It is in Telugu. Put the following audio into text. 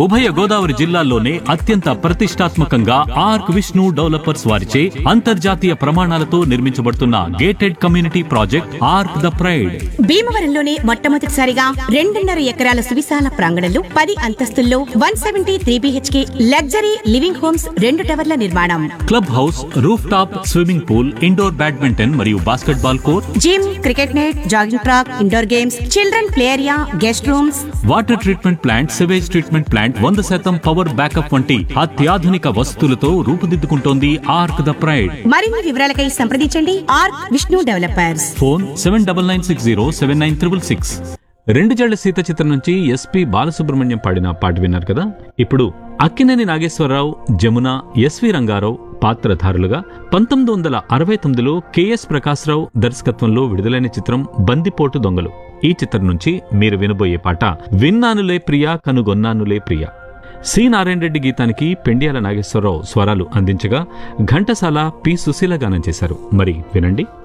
ఉభయ గోదావరి జిల్లాల్లోనే అత్యంత ప్రతిష్టాత్మకంగా ఆర్క్ విష్ణు డెవలపర్స్ వారిచే అంతర్జాతీయ ప్రమాణాలతో నిర్మించబడుతున్న gated community project Arc the pride భీమవరంలోనే మొట్టమొదటిసారిగా రెండున్నర ఎకరాల సువిశాల ప్రాంగణంలో పది అంతస్తుల్లో one seventy three BHK luxury living homes రెండు టవర్ల నిర్మాణం club house roof top swimming pool indoor badminton మరియు basketball court gym cricket net jogging track indoor games children play area guest rooms water treatment plant sewage treatment plant వంద శాతం పవర్ బ్యాకప్ వంటి అత్యాధునిక వసతులతో రూపుదిద్దుకుంటోంది ఆర్క్ ద ప్రైడ్ మరిన్ని వివరాలకై సంప్రదించండి R Vishnu developers phone seven double nine six zero seven nine triple six రెండు జళ్ల సీత చిత్రం నుంచి ఎస్పి బాలసుబ్రహ్మణ్యం పాడిన పాట విన్నారు కదా ఇప్పుడు అక్కినేని నాగేశ్వరరావు జమున ఎస్వి రంగారావు పాత్రధారులుగా పంతొమ్మిది వందల అరవై తొమ్మిదిలో కెఎస్ ప్రకాశ్రావు దర్శకత్వంలో విడుదలైన చిత్రం బందిపోటు దొంగలు ఈ చిత్రం నుంచి మీరు వినబోయే పాట విన్నానులే ప్రియా కనుగొన్నానులే ప్రియా సి నారాయణ రెడ్డి గీతానికి పెండియాల నాగేశ్వరరావు స్వరాలు అందించగా ఘంటసాల పి సుశీల గానం చేశారు మరి వినండి